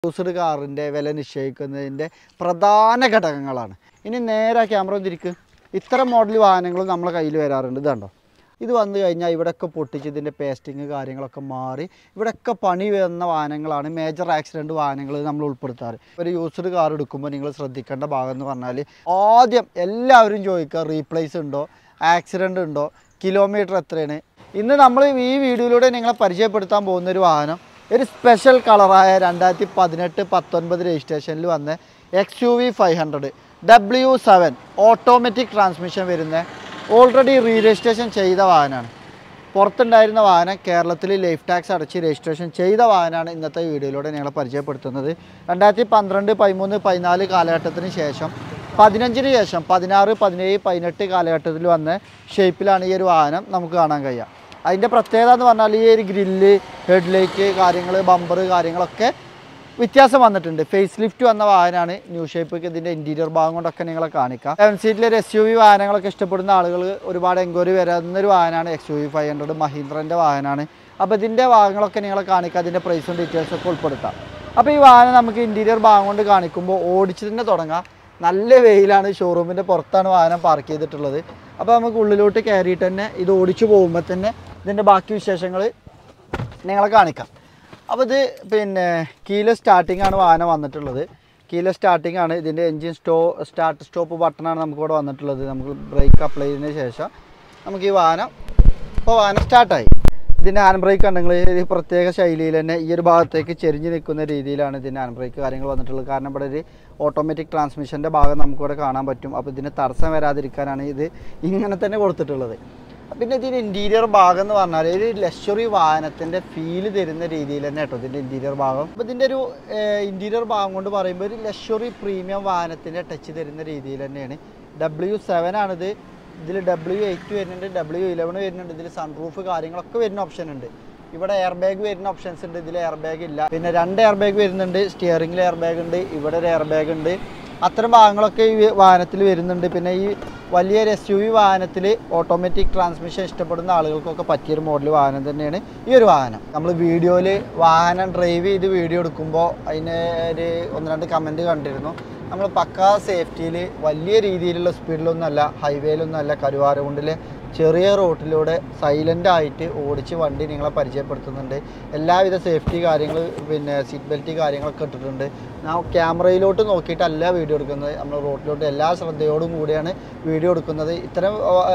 used കാറിൻ്റെ വില നിശ്ചയിക്കുന്നതിൻ്റെ പ്രധാന ഘടകങ്ങളാണ് ഇനി നേരെ ക്യാമറ തിരിക്ക് ഇത്തരം മോഡൽ വാഹനങ്ങളും നമ്മളെ കയ്യിൽ വരാറുണ്ട് ഇതുണ്ടോ ഇത് വന്നു കഴിഞ്ഞാൽ ഇവിടെയൊക്കെ പൊട്ടിച്ച് ഇതിൻ്റെ പേസ്റ്റിങ് കാര്യങ്ങളൊക്കെ മാറി ഇവിടെയൊക്കെ പണി വരുന്ന വാഹനങ്ങളാണ് മേജർ ആക്സിഡൻറ്റ് വാഹനങ്ങൾ നമ്മൾ ഉൾപ്പെടുത്താറ് ഒരു യൂസ്ഡ് കാർ എടുക്കുമ്പോൾ നിങ്ങൾ ശ്രദ്ധിക്കേണ്ട ഭാഗം എന്ന് പറഞ്ഞാൽ ആദ്യം എല്ലാവരും ചോദിക്കുക റീപ്ലേസ് ഉണ്ടോ ആക്സിഡൻ്റ് ഉണ്ടോ കിലോമീറ്റർ എത്രയാണ് ഇന്ന് നമ്മൾ ഈ വീഡിയോയിലൂടെ നിങ്ങളെ പരിചയപ്പെടുത്താൻ പോകുന്ന ഒരു വാഹനം ഒരു സ്പെഷ്യൽ കളറായ രണ്ടായിരത്തി പതിനെട്ട് പത്തൊൻപത് രജിസ്ട്രേഷനിൽ വന്ന X U V five hundred W seven automatic transmission വരുന്ന ഓൾറെഡി റീ രജിസ്ട്രേഷൻ ചെയ്ത വാഹനമാണ് പുറത്തുണ്ടായിരുന്ന വാഹനം കേരളത്തിൽ ലൈഫ് ടാക്സ് അടച്ച് രജിസ്ട്രേഷൻ ചെയ്ത വാഹനമാണ് ഇന്നത്തെ വീഡിയോയിലൂടെ ഞങ്ങളെ പരിചയപ്പെടുത്തുന്നത് രണ്ടായിരത്തി പന്ത്രണ്ട് പതിമൂന്ന് പതിനാല് കാലഘട്ടത്തിന് ശേഷം പതിനഞ്ചിന് ശേഷം പതിനാറ് പതിനേഴ് പതിനെട്ട് കാലഘട്ടത്തിൽ വന്ന ഷേപ്പിലാണ് ഈ ഒരു വാഹനം നമുക്ക് കാണാൻ കഴിയുക അതിൻ്റെ പ്രത്യേകത എന്ന് പറഞ്ഞാൽ ഈ ഒരു ഗ്രില്ല് ഹെഡ്ലൈറ്റ് കാര്യങ്ങൾ ബമ്പർ കാര്യങ്ങളൊക്കെ വ്യത്യാസം വന്നിട്ടുണ്ട് ഫേസ് ലിഫ്റ്റ് വന്ന വാഹനമാണ് ന്യൂ ഷേപ്പ് ഇതിൻ്റെ ഇൻറ്റീരിയർ ഭാഗം കൊണ്ടൊക്കെ നിങ്ങളെ കാണിക്കാം സെവൻ സീറ്റിലെ ഒരു എസ് യു വി വാഹനങ്ങളൊക്കെ ഇഷ്ടപ്പെടുന്ന ആളുകൾ ഒരുപാട് എൻക്വയറി വരുന്നൊരു വാഹനമാണ് X U V five hundred മഹീന്ദ്രൻ്റെ വാഹനമാണ് അപ്പോൾ ഇതിൻ്റെ ഭാഗങ്ങളൊക്കെ നിങ്ങളെ കാണിക്കാം അതിൻ്റെ പ്രൈസും ഡീറ്റെയിൽസും ഒക്കെ ഉൾപ്പെടുത്താം അപ്പോൾ ഈ വാഹനം നമുക്ക് ഇൻറ്റീരിയർ ഭാഗം കൊണ്ട് കാണിക്കുമ്പോൾ ഓടിച്ച് തന്നെ തുടങ്ങാം നല്ല വെയിലാണ് ഷോറൂമിൻ്റെ പുറത്താണ് വാഹനം പാർക്ക് ചെയ്തിട്ടുള്ളത് അപ്പോൾ നമുക്ക് ഉള്ളിലോട്ട് കയറിയിട്ട് തന്നെ ഇത് ഓടിച്ചു പോകുമ്പോൾ തന്നെ ഇതിൻ്റെ ബാക്കി വിശേഷങ്ങൾ നിങ്ങളെ കാണിക്കാം അപ്പോൾ ഇത് പിന്നെ കീല സ്റ്റാർട്ടിംഗ് ആണ് വാഹനം വന്നിട്ടുള്ളത് കീല സ്റ്റാർട്ടിംഗ് ആണ് ഇതിൻ്റെ എൻജിൻ സ്റ്റോ സ്റ്റാർട്ട് സ്റ്റോപ്പ് ബട്ടണാണ് നമുക്ക് ഇവിടെ വന്നിട്ടുള്ളത് നമുക്ക് ബ്രേക്ക് അപ്ലൈ ചെയ്തതിന് ശേഷം നമുക്ക് ഈ വാഹനം ഇപ്പോൾ വാഹനം സ്റ്റാർട്ടായി ഇതിൻ്റെ ഹാൻഡ് ബ്രേക്ക് ഉണ്ടെങ്കിൽ ഒരു പ്രത്യേക ശൈലിയിൽ തന്നെ ഈ ഒരു ഭാഗത്തേക്ക് ചെരിഞ്ഞ് നിൽക്കുന്ന രീതിയിലാണ് ഇതിൻ്റെ ഹാൻഡ് ബ്രേക്ക് കാര്യങ്ങൾ വന്നിട്ടുള്ളത് കാരണം ഇവിടെ ഒരു ഓട്ടോമാറ്റിക് ട്രാൻസ്മിഷൻ്റെ ഭാഗം നമുക്കിവിടെ കാണാൻ പറ്റും അപ്പോൾ ഇതിന് തടസ്സം വരാതിരിക്കാനാണ് ഇത് ഇങ്ങനെ തന്നെ കൊടുത്തിട്ടുള്ളത് പിന്നെ ഇതിൻ്റെ ഇൻറ്റീരിയർ ഭാഗം എന്ന് പറഞ്ഞാൽ ഒരു ലക്ഷറി വാഹനത്തിൻ്റെ ഫീല് തരുന്ന രീതിയിൽ തന്നെ കേട്ടോ ഇതിൻ്റെ ഇൻറ്റീരിയർ ഭാഗം അപ്പോൾ ഇതിൻ്റെ ഒരു ഇൻറ്റീരിയർ ഭാഗം കൊണ്ട് പറയുമ്പോൾ ഒരു ലക്ഷറി പ്രീമിയം വാഹനത്തിൻ്റെ ടച്ച് തരുന്ന രീതിയിൽ തന്നെയാണ് ഡബ്ല്യു സെവൻ ആണിത് ഇതിൽ ഡബ്ല്യു എയ്റ്റ് വരുന്നുണ്ട് ഡബ്ല്യു ഇലവൻ വരുന്നുണ്ട് ഇതിൽ സൺറൂഫ് കാര്യങ്ങളൊക്കെ വരുന്ന ഓപ്ഷൻ ഉണ്ട് ഇവിടെ എയർ ബാഗ് വരുന്ന ഓപ്ഷൻസ് ഉണ്ട് ഇതിൽ എയർ ബാഗ് ഇല്ല പിന്നെ രണ്ട് എയർ ബാഗ് വരുന്നുണ്ട് സ്റ്റിയറിംഗിൽ എയർ ബാഗ് ഉണ്ട് ഇവിടെ ഒരു എയർ ബാഗ് ഉണ്ട് അത്തരം ഭാഗങ്ങളൊക്കെ ഈ വാഹനത്തിൽ വരുന്നുണ്ട് പിന്നെ ഈ വലിയൊരു എസ് യു വി വാഹനത്തിൽ ഓട്ടോമാറ്റിക് ട്രാൻസ്മിഷൻ ഇഷ്ടപ്പെടുന്ന ആളുകൾക്കൊക്കെ പറ്റിയൊരു മോഡൽ വാഹനം തന്നെയാണ് ഈ ഒരു വാഹനം നമ്മൾ വീഡിയോയിൽ വാഹനം ഡ്രൈവ് ചെയ്ത് വീഡിയോ എടുക്കുമ്പോൾ അതിന് ഒരു ഒന്ന് രണ്ട് കമൻറ്റ് കണ്ടിരുന്നു നമ്മൾ പക്കാ സേഫ്റ്റിയിൽ വലിയ രീതിയിലുള്ള സ്പീഡിലൊന്നുമല്ല ഹൈവേയിലൊന്നുമല്ല കരുവാരകുണ്ടിലെ ചെറിയ റോട്ടിലൂടെ സൈലൻ്റ് ആയിട്ട് ഓടിച്ച് വണ്ടി നിങ്ങളെ പരിചയപ്പെടുത്തുന്നുണ്ട് എല്ലാവിധ സേഫ്റ്റി കാര്യങ്ങൾ പിന്നെ സീറ്റ് ബെൽറ്റ് കാര്യങ്ങളൊക്കെ ഇട്ടിട്ടുണ്ട് ഞാൻ ക്യാമറയിലോട്ട് നോക്കിയിട്ടല്ല വീഡിയോ എടുക്കുന്നത് നമ്മൾ റോട്ടിലോട്ട് എല്ലാ ശ്രദ്ധയോടും കൂടിയാണ് വീഡിയോ എടുക്കുന്നത് ഇത്തരം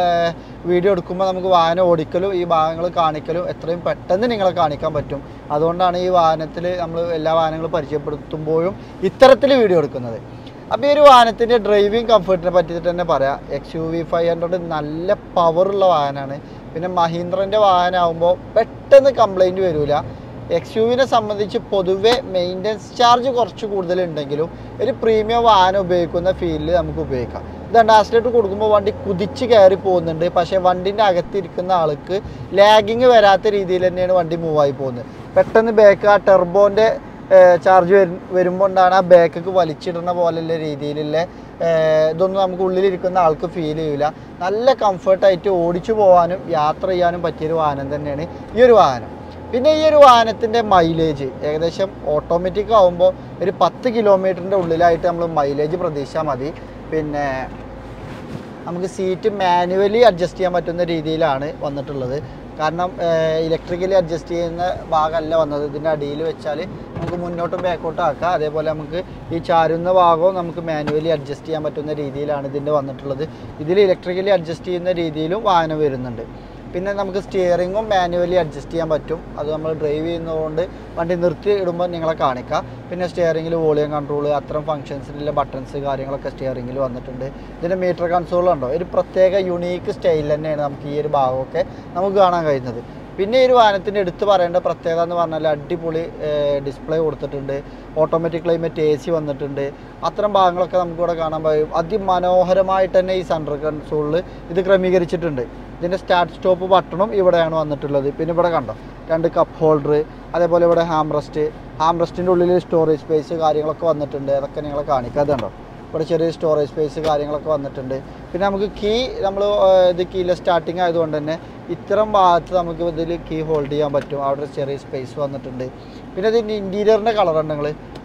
വീഡിയോ എടുക്കുമ്പോൾ നമുക്ക് വാഹനം ഓടിക്കലും ഈ ഭാഗങ്ങൾ കാണിക്കലും എത്രയും പെട്ടെന്ന് നിങ്ങളെ കാണിക്കാൻ പറ്റും അതുകൊണ്ടാണ് ഈ വാഹനത്തിൽ നമ്മൾ എല്ലാ വാഹനങ്ങളും പരിചയപ്പെടുത്തുമ്പോഴും ഇത്തരത്തിൽ വീഡിയോ എടുക്കുന്നത് അപ്പോൾ ഈ ഒരു വാഹനത്തിൻ്റെ ഡ്രൈവിംഗ് കംഫർട്ടിനെ പറ്റിയിട്ട് തന്നെ പറയാം X U V five hundred നല്ല പവറുള്ള വാഹനമാണ് പിന്നെ മഹീന്ദ്രൻ്റെ വാഹനമാകുമ്പോൾ പെട്ടെന്ന് കംപ്ലൈൻറ്റ് വരില്ല എക്സ് യു വിനെ സംബന്ധിച്ച് പൊതുവെ മെയിൻ്റനൻസ് ചാർജ് കുറച്ച് കൂടുതലുണ്ടെങ്കിലും ഒരു പ്രീമിയം വാഹനം ഉപയോഗിക്കുന്ന ഫീലിൽ നമുക്ക് ഉപയോഗിക്കാം ഇതുണ്ട് ആക്സിലേറ്റർ കൊടുക്കുമ്പോൾ വണ്ടി കുതിച്ച് കയറി പോകുന്നുണ്ട് പക്ഷേ വണ്ടിൻ്റെ അകത്തിരിക്കുന്ന ആൾക്ക് ലാഗിങ് വരാത്ത രീതിയിൽ തന്നെയാണ് വണ്ടി മൂവ് ആയി പോകുന്നത് പെട്ടെന്ന് ബാക്ക് ആ ടെർബോൻ്റെ ചാർജ് വരും വരുമ്പോണ്ടാണ് ആ ബാക്കൊക്കെ വലിച്ചിടുന്ന പോലുള്ള രീതിയിലുള്ള ഇതൊന്നും നമുക്ക് ഉള്ളിലിരിക്കുന്ന ആൾക്ക് ഫീൽ ചെയ്യില്ല നല്ല കംഫർട്ടായിട്ട് ഓടിച്ചു പോകാനും യാത്ര ചെയ്യാനും പറ്റിയൊരു വാഹനം തന്നെയാണ് ഈ ഒരു വാഹനം പിന്നെ ഈ ഒരു വാഹനത്തിൻ്റെ മൈലേജ് ഏകദേശം ഓട്ടോമാറ്റിക് ആകുമ്പോൾ ഒരു പത്ത് കിലോമീറ്ററിൻ്റെ ഉള്ളിലായിട്ട് നമ്മൾ മൈലേജ് പ്രതീക്ഷിച്ചാൽ മതി പിന്നെ നമുക്ക് സീറ്റ് മാനുവലി അഡ്ജസ്റ്റ് ചെയ്യാൻ പറ്റുന്ന രീതിയിലാണ് വന്നിട്ടുള്ളത് കാരണം ഇലക്ട്രിക്കലി അഡ്ജസ്റ്റ് ചെയ്യുന്ന ഭാഗമല്ല വന്നത് ഇതിൻ്റെ അടിയിൽ വെച്ചാൽ നമുക്ക് മുന്നോട്ടും ബാക്കോട്ടും ആക്കാം അതേപോലെ നമുക്ക് ഈ ചാരുന്ന ഭാഗവും നമുക്ക് മാനുവലി അഡ്ജസ്റ്റ് ചെയ്യാൻ പറ്റുന്ന രീതിയിലാണ് ഇതിൻ്റെ വന്നിട്ടുള്ളത് ഇതിൽ ഇലക്ട്രിക്കലി അഡ്ജസ്റ്റ് ചെയ്യുന്ന രീതിയിലും വാഹനം വരുന്നുണ്ട് പിന്നെ നമുക്ക് സ്റ്റിയറിങ്ങും മാനുവലി അഡ്ജസ്റ്റ് ചെയ്യാൻ പറ്റും അത് നമ്മൾ ഡ്രൈവ് ചെയ്യുന്നതുകൊണ്ട് വണ്ടി നിർത്തി ഇടുമ്പോൾ നിങ്ങളെ കാണിക്കാം പിന്നെ സ്റ്റിയറിങ്ങിൽ വോളിയം കൺട്രോൾ അത്തരം ഫങ്ഷൻസിലുള്ള ബട്ടൺസ് കാര്യങ്ങളൊക്കെ സ്റ്റിയറിങ്ങിൽ വന്നിട്ടുണ്ട് ഇതിൻ്റെ മീറ്റർ കൺസോൾ ഉണ്ടോ ഒരു പ്രത്യേക യുണീക്ക് സ്റ്റൈൽ തന്നെയാണ് നമുക്ക് ഈ ഒരു ഭാഗമൊക്കെ നമുക്ക് കാണാൻ കഴിയുന്നത് പിന്നെ ഈ ഒരു വാഹനത്തിൻ്റെ എടുത്ത് പറയേണ്ട പ്രത്യേകത എന്ന് പറഞ്ഞാൽ അടിപൊളി ഡിസ്പ്ലേ കൊടുത്തിട്ടുണ്ട് ഓട്ടോമാറ്റിക് ക്ലൈമറ്റ് എ സി വന്നിട്ടുണ്ട് അത്തരം ഭാഗങ്ങളൊക്കെ നമുക്കിവിടെ കാണാൻ കഴിയും അതിമനോഹരമായിട്ട് തന്നെ ഈ സെൻട്രൽ കൺസോളിൽ ഇത് ക്രമീകരിച്ചിട്ടുണ്ട് ഇതിൻ്റെ സ്റ്റാർട്ട് സ്റ്റോപ്പ് ബട്ടണും ഇവിടെയാണ് വന്നിട്ടുള്ളത് പിന്നെ ഇവിടെ കണ്ടോ രണ്ട് കപ്പ് ഹോൾഡർ അതേപോലെ ഇവിടെ ഹാം റെസ്റ്റ് ഹാം റെസ്റ്റിൻ്റെ ഉള്ളിൽ സ്റ്റോറേജ് സ്പേസ് കാര്യങ്ങളൊക്കെ വന്നിട്ടുണ്ട് അതൊക്കെ നിങ്ങളെ കാണിക്കാതെ കണ്ടോ ഇവിടെ ചെറിയ സ്റ്റോറേജ് സ്പേസ് കാര്യങ്ങളൊക്കെ വന്നിട്ടുണ്ട് പിന്നെ നമുക്ക് കീ നമ്മൾ ഇത് കീയിലെ സ്റ്റാർട്ടിങ് ആയതുകൊണ്ട് തന്നെ ഇത്തരം ഭാഗത്ത് നമുക്ക് ഇതിൽ കീ ഹോൾഡ് ചെയ്യാൻ പറ്റും അവിടെ ഒരു ചെറിയ സ്പേസ് വന്നിട്ടുണ്ട് പിന്നെ ഇതിൻ്റെ ഇൻറ്റീരിയറിൻ്റെ കളർ ഉണ്ട് നിങ്ങൾ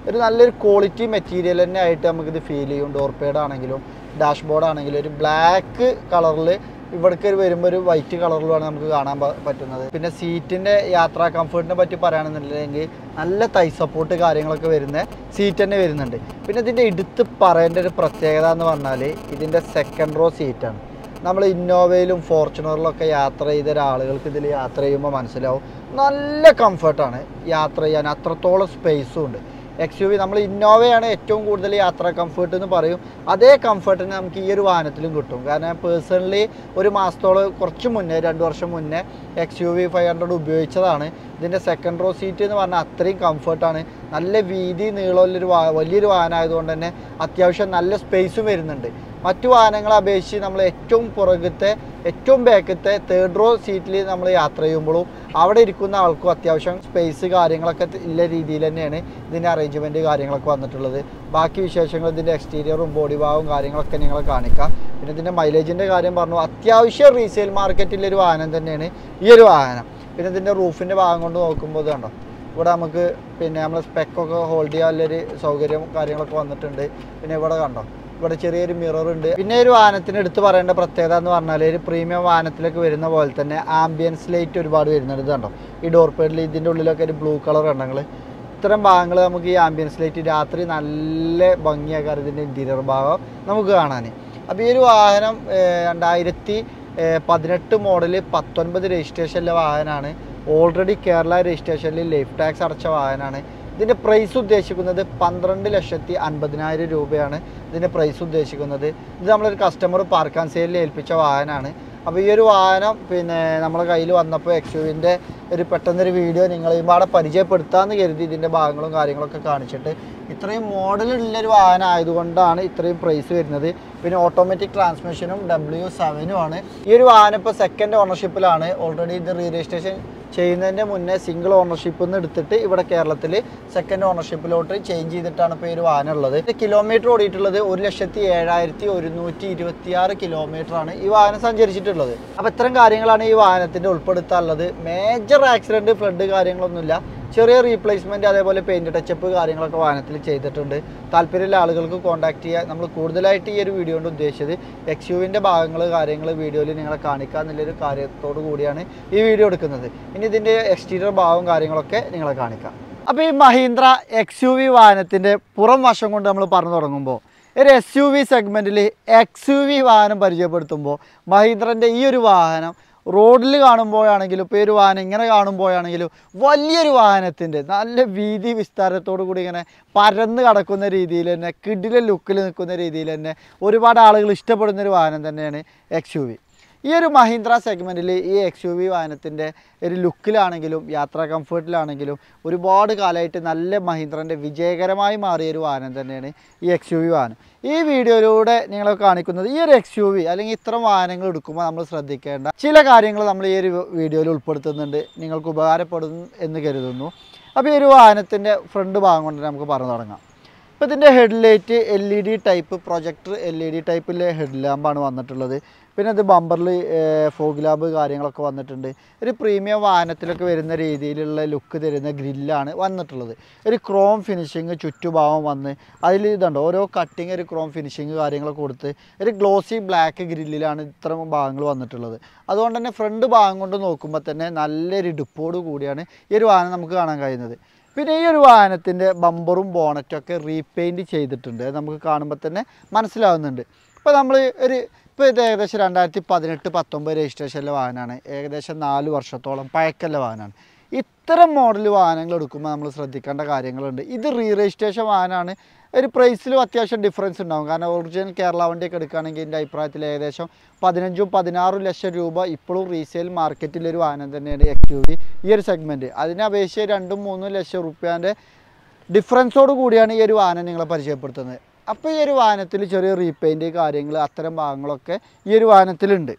ഒരു നല്ലൊരു ക്വാളിറ്റി മെറ്റീരിയൽ തന്നെ ആയിട്ട് നമുക്കിത് ഫീൽ ചെയ്യും ഡോർ പേഡ് ആണെങ്കിലും ഡാഷ്ബോർഡ് ആണെങ്കിലും ഒരു ബ്ലാക്ക് കളറിൽ ഇവിടേക്ക് വരുമ്പോൾ ഒരു വൈറ്റ് കളറിലുമാണ് നമുക്ക് കാണാൻ പ- പറ്റുന്നത് പിന്നെ സീറ്റിൻ്റെ യാത്രാ കംഫർട്ടിനെ പറ്റി പറയുകയാണെന്നുണ്ടെങ്കിൽ നല്ല തൈ സപ്പോർട്ട് കാര്യങ്ങളൊക്കെ വരുന്ന സീറ്റ് തന്നെ വരുന്നുണ്ട് പിന്നെ ഇതിൻ്റെ എടുത്ത് പറയേണ്ട ഒരു പ്രത്യേകത എന്ന് പറഞ്ഞാൽ ഇതിൻ്റെ സെക്കൻഡ് റോ സീറ്റാണ് നമ്മൾ ഇന്നോവയിലും ഫോർച്യൂണറിലൊക്കെ യാത്ര ചെയ്ത ഒരാളുകൾക്ക് ഇതിൽ യാത്ര ചെയ്യുമ്പോൾ മനസ്സിലാവും നല്ല കംഫർട്ടാണ് യാത്ര ചെയ്യാൻ അത്രത്തോളം സ്പേസും ഉണ്ട് എക്സ് യു വി നമ്മൾ ഇന്നോവയാണ് ഏറ്റവും കൂടുതൽ യാത്രാ കംഫർട്ട് എന്ന് പറയും അതേ കംഫർട്ടിന് നമുക്ക് ഈ ഒരു വാഹനത്തിലും കിട്ടും കാരണം ഞാൻ പേഴ്സണലി ഒരു മാസത്തോളം കുറച്ച് മുന്നേ രണ്ട് വർഷം മുന്നേ X U V five hundred ഉപയോഗിച്ചതാണ് ഇതിൻ്റെ സെക്കൻഡ് റോ സീറ്റ് എന്ന് പറഞ്ഞാൽ അത്രയും കംഫർട്ടാണ് നല്ല വീതി നീളമുള്ളൊരു വാ വലിയൊരു വാഹനം ആയതുകൊണ്ട് തന്നെ അത്യാവശ്യം നല്ല സ്പേസും വരുന്നുണ്ട് മറ്റു വാഹനങ്ങളെ അപേക്ഷിച്ച് നമ്മൾ ഏറ്റവും പുറകത്തെ ഏറ്റവും ബാക്കത്തെ തേർഡ് റോ സീറ്റിൽ നമ്മൾ യാത്ര ചെയ്യുമ്പോഴും അവിടെ ഇരിക്കുന്ന ആൾക്കും അത്യാവശ്യം സ്പേസ് കാര്യങ്ങളൊക്കെ ഉള്ള രീതിയിൽ തന്നെയാണ് ഇതിൻ്റെ അറേഞ്ച്മെൻറ്റ് കാര്യങ്ങളൊക്കെ വന്നിട്ടുള്ളത് ബാക്കി വിശേഷങ്ങൾ ഇതിൻ്റെ എക്സ്റ്റീരിയറും ബോഡി ഭാഗവും കാര്യങ്ങളൊക്കെ നിങ്ങളെ കാണിക്കാം പിന്നെ ഇതിൻ്റെ മൈലേജിൻ്റെ കാര്യം പറഞ്ഞു അത്യാവശ്യം റീസെയിൽ മാർക്കറ്റിലൊരു വാഹനം തന്നെയാണ് ഈ ഒരു വാഹനം പിന്നെ ഇതിൻ്റെ റൂഫിൻ്റെ ഭാഗം കൊണ്ട് നോക്കുമ്പോൾ ഇത് കണ്ടോ ഇവിടെ നമുക്ക് പിന്നെ നമ്മൾ സ്പെക്കൊക്കെ ഹോൾഡ് ചെയ്യാനുള്ളൊരു സൗകര്യം കാര്യങ്ങളൊക്കെ വന്നിട്ടുണ്ട് പിന്നെ ഇവിടെ കണ്ടോ ഇവിടെ ചെറിയൊരു മിറർ ഉണ്ട് പിന്നെ ഒരു വാഹനത്തിന് എടുത്ത് പറയേണ്ട പ്രത്യേകത എന്ന് പറഞ്ഞാൽ ഒരു പ്രീമിയം വാഹനത്തിലേക്ക് വരുന്ന പോലെ തന്നെ ആംബിയൻസ് ലൈറ്റ് ഒരുപാട് വരുന്നുണ്ട് ഇത് കണ്ടോ ഈ ഡോർ പേഡിൽ ഇതിൻ്റെ ഉള്ളിലൊക്കെ ഒരു ബ്ലൂ കളർ ഉണ്ടെങ്കിൽ ഇത്തരം ഭാഗങ്ങൾ നമുക്ക് ഈ ആംബിയൻസ് ലൈറ്റ് രാത്രി നല്ല ഭംഗിയാക്കാറ് ഇതിൻ്റെ ഇൻറ്റീരിയർ ഭാഗം നമുക്ക് കാണാൻ അപ്പോൾ ഈ ഒരു വാഹനം ഏഹ്, രണ്ടായിരത്തി ഏഹ്, പതിനെട്ട് മോഡൽ പത്തൊൻപത് രജിസ്ട്രേഷനിലെ വാഹനമാണ് ഓൾറെഡി കേരള രജിസ്ട്രേഷനിൽ ലൈഫ് ടാക്സ് അടച്ച വാഹനമാണ് ഇതിൻ്റെ പ്രൈസ് ഉദ്ദേശിക്കുന്നത് പന്ത്രണ്ട് ലക്ഷത്തി അൻപതിനായിരം രൂപയാണ് ഇതിൻ്റെ പ്രൈസ് ഉദ്ദേശിക്കുന്നത് ഇത് നമ്മളൊരു കസ്റ്റമർ പാർക്ക് ആൻഡ് സെയിലിൽ ഏൽപ്പിച്ച വാഹനമാണ് അപ്പോൾ ഈ ഒരു വാഹനം പിന്നെ നമ്മളെ കയ്യിൽ വന്നപ്പോൾ എക്സ്യുവിൻ്റെ ഒരു പെട്ടെന്നൊരു വീഡിയോ നിങ്ങളെയും പാടെ പരിചയപ്പെടുത്താമെന്ന് കരുതി ഇതിൻ്റെ ഭാഗങ്ങളും കാര്യങ്ങളൊക്കെ കാണിച്ചിട്ട് ഇത്രയും മോഡലുള്ളൊരു വാഹനം ആയതുകൊണ്ടാണ് ഇത്രയും പ്രൈസ് വരുന്നത് പിന്നെ ഓട്ടോമാറ്റിക് ട്രാൻസ്മിഷനും ഡബ്ല്യു സെവനും ആണ് ഈ ഒരു വാഹനം ഇപ്പോൾ സെക്കൻഡ് ഓണർഷിപ്പിലാണ് ഓൾറെഡി ഇത് റീ രജിസ്ട്രേഷൻ ചെയ്യുന്നതിൻ്റെ മുന്നേ സിംഗിൾ ഓണർഷിപ്പിൽ നിന്ന് എടുത്തിട്ട് ഇവിടെ കേരളത്തിൽ സെക്കൻഡ് ഓണർഷിപ്പിലോട്ട് ചേഞ്ച് ചെയ്തിട്ടാണ് ഇപ്പോൾ ഈ ഒരു വാഹനം ഉള്ളത് കിലോമീറ്റർ ഓടിയിട്ടുള്ളത് ഒരു ലക്ഷത്തി ഏഴായിരത്തി ഒരുന്നൂറ്റി ഇരുപത്തിയാറ് കിലോമീറ്റർ ആണ് ഈ വാഹനം സഞ്ചരിച്ചിട്ടുള്ളത് അപ്പോൾ ഇത്തരം കാര്യങ്ങളാണ് ഈ വാഹനത്തിൻ്റെ ഉൾപ്പെടുത്താനുള്ളത് മേജർ ആക്സിഡൻറ്റ് ഫ്ലഡ് കാര്യങ്ങളൊന്നുമില്ല ചെറിയ റീപ്ലേസ്മെൻറ്റ് അതേപോലെ പെയിൻറ്റ് ടച്ചപ്പ് കാര്യങ്ങളൊക്കെ വാഹനത്തിൽ ചെയ്തിട്ടുണ്ട് താല്പര്യമുള്ള ആളുകൾക്ക് കോൺടാക്ട് ചെയ്യുക നമ്മൾ കൂടുതലായിട്ട് ഈ ഒരു വീഡിയോ കൊണ്ട് ഉദ്ദേശിച്ചത് എക്സ് യുവിൻ്റെ ഭാഗങ്ങൾ കാര്യങ്ങൾ വീഡിയോയിൽ നിങ്ങളെ കാണിക്കുക എന്നുള്ളൊരു കാര്യത്തോടു കൂടിയാണ് ഈ വീഡിയോ എടുക്കുന്നത് ഇനി ഇതിൻ്റെ എക്സ്റ്റീരിയർ ഭാഗവും കാര്യങ്ങളൊക്കെ നിങ്ങളെ കാണിക്കാം അപ്പോൾ ഈ മഹീന്ദ്ര എക്സ് യു വി വാഹനത്തിൻ്റെ പുറം വശം കൊണ്ട് നമ്മൾ പറഞ്ഞു തുടങ്ങുമ്പോൾ ഒരു എസ് യു വി സെഗ്മെൻറ്റിൽ എക്സ് യു വി വാഹനം പരിചയപ്പെടുത്തുമ്പോൾ മഹീന്ദ്രൻ്റെ ഈ ഒരു വാഹനം റോഡിൽ കാണുമ്പോഴാണെങ്കിലും ഇപ്പോൾ ഈ ഒരു വാഹനം ഇങ്ങനെ കാണുമ്പോഴാണെങ്കിലും വലിയൊരു വാഹനത്തിൻ്റെ നല്ല വീതി വിസ്താരത്തോടു കൂടി ഇങ്ങനെ പരന്ന് കിടക്കുന്ന രീതിയിൽ തന്നെ കിഡിലെ ലുക്കിൽ നിൽക്കുന്ന രീതിയിൽ തന്നെ ഒരുപാട് ആളുകൾ ഇഷ്ടപ്പെടുന്ന ഒരു വാഹനം തന്നെയാണ് എക്സ് യു വി ഈ ഒരു മഹീന്ദ്ര സെഗ്മെൻറ്റിൽ ഈ എക്സ് യു വി വാഹനത്തിൻ്റെ ഒരു ലുക്കിലാണെങ്കിലും യാത്രാ കംഫർട്ടിലാണെങ്കിലും ഒരുപാട് കാലമായിട്ട് നല്ല മഹീന്ദ്രൻ്റെ വിജയകരമായി മാറിയ ഒരു വാഹനം തന്നെയാണ് ഈ എക്സ് യു വി വാഹനം ഈ വീഡിയോയിലൂടെ നിങ്ങളെ കാണിക്കുന്നത് ഈ ഒരു എക്സ് യു വി അല്ലെങ്കിൽ ഇത്തരം വാഹനങ്ങൾ എടുക്കുമ്പോൾ നമ്മൾ ശ്രദ്ധിക്കേണ്ട ചില കാര്യങ്ങൾ നമ്മൾ ഈ ഒരു വീഡിയോയിൽ ഉൾപ്പെടുത്തുന്നുണ്ട് നിങ്ങൾക്ക് ഉപകാരപ്പെടും എന്ന് കരുതുന്നു അപ്പോൾ ഈ ഒരു വാഹനത്തിൻ്റെ ഫ്രണ്ട് ഭാഗം കൊണ്ട് നമുക്ക് പറഞ്ഞു തുടങ്ങാം ഇപ്പോൾ ഇതിൻ്റെ headlight L E D type projector L E D ടൈപ്പിലെ ഹെഡ് ലാമ്പാണ് വന്നിട്ടുള്ളത് പിന്നെ ഇത് ബമ്പറിൽ ഫോഗ് ലാമ്പ് കാര്യങ്ങളൊക്കെ വന്നിട്ടുണ്ട് ഒരു പ്രീമിയം വാഹനത്തിലൊക്കെ വരുന്ന രീതിയിലുള്ള ലുക്ക് തരുന്ന ഗ്രില്ലാണ് വന്നിട്ടുള്ളത് ഒരു ക്രോം ഫിനിഷിങ് ചുറ്റുഭാഗം വന്ന് അതിൽ ഇതുണ്ട് ഓരോ കട്ടിങ് ഒരു ക്രോം ഫിനിഷിങ് കാര്യങ്ങളൊക്കെ കൊടുത്ത് ഒരു ഗ്ലോസി ബ്ലാക്ക് ഗ്രില്ലിലാണ് ഇത്ര ഭാഗങ്ങൾ വന്നിട്ടുള്ളത് അതുകൊണ്ട് തന്നെ ഫ്രണ്ട് ഭാഗം കൊണ്ട് നോക്കുമ്പോൾ തന്നെ നല്ലൊരു ഇടുപ്പോട് കൂടിയാണ് ഈ ഒരു വാഹനം നമുക്ക് കാണാൻ കഴിയുന്നത് പിന്നെ ഈ ഒരു വാഹനത്തിൻ്റെ ബമ്പറും ബോണറ്റും ഒക്കെ റീപെയിൻറ്റ് ചെയ്തിട്ടുണ്ട് അത് നമുക്ക് കാണുമ്പോൾ തന്നെ മനസ്സിലാവുന്നുണ്ട് ഇപ്പോൾ നമ്മൾ ഒരു ഇപ്പോൾ ഇത് ഏകദേശം രണ്ടായിരത്തി പതിനെട്ട് പത്തൊമ്പത് രജിസ്ട്രേഷനിലെ വാഹനമാണ് ഏകദേശം നാല് വർഷത്തോളം പഴക്കല്ല വാഹനമാണ് ഇത്തരം മോഡൽ വാഹനങ്ങൾ എടുക്കുമ്പോൾ നമ്മൾ ശ്രദ്ധിക്കേണ്ട കാര്യങ്ങളുണ്ട് ഇത് റീ രജിസ്ട്രേഷൻ വാഹനമാണ് ഒരു പ്രൈസിലും അത്യാവശ്യം ഡിഫറൻസ് ഉണ്ടാകും കാരണം ഒറിജിനൽ കേരള വണ്ടിയൊക്കെ എടുക്കുകയാണെങ്കിൽ എൻ്റെ അഭിപ്രായത്തിൽ ഏകദേശം പതിനഞ്ചും പതിനാറും ലക്ഷം രൂപ ഇപ്പോഴും റീസെയിൽ മാർക്കറ്റിലൊരു വാഹനം തന്നെയാണ് എക്സ് യു വി ഈ ഒരു സെഗ്മെൻറ്റ് അതിനെ അപേക്ഷിച്ച് രണ്ടും മൂന്നും ലക്ഷം റുപ്യാൻ്റെ ഡിഫറൻസോട് കൂടിയാണ് ഈ ഒരു വാഹനം നിങ്ങളെ പരിചയപ്പെടുത്തുന്നത് അപ്പോൾ ഈ ഒരു വാഹനത്തിൽ ചെറിയ റീപെയിൻറ്റ് കാര്യങ്ങൾ അത്തരം ഭാഗങ്ങളൊക്കെ ഈ ഒരു വാഹനത്തിലുണ്ട്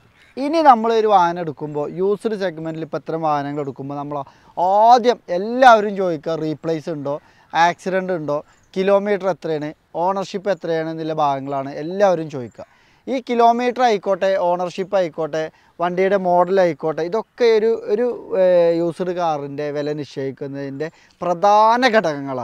ഇനി നമ്മൾ ഒരു വാഹനം എടുക്കുമ്പോൾ യൂസ്ഡ് സെഗ്മെൻറ്റിൽ ഇപ്പോൾ ഇത്തരം വാഹനങ്ങൾ എടുക്കുമ്പോൾ നമ്മൾ ആദ്യം എല്ലാവരും ചോദിക്കുക റീപ്ലേസ് ഉണ്ടോ ആക്സിഡൻ്റ് ഉണ്ടോ കിലോമീറ്റർ എത്രയാണ് ഓണർഷിപ്പ് എത്രയാണ് എന്നുള്ള ഭാഗങ്ങളാണ് എല്ലാവരും ചോദിക്കുക ഈ കിലോമീറ്റർ ആയിക്കോട്ടെ ഓണർഷിപ്പ് ആയിക്കോട്ടെ വണ്ടിയുടെ മോഡൽ ആയിക്കോട്ടെ ഇതൊക്കെ ഒരു ഒരു യൂസ്ഡ് കാറിൻ്റെ വില നിശ്ചയിക്കുന്നതിൻ്റെ പ്രധാന ഘടകങ്ങളാണ്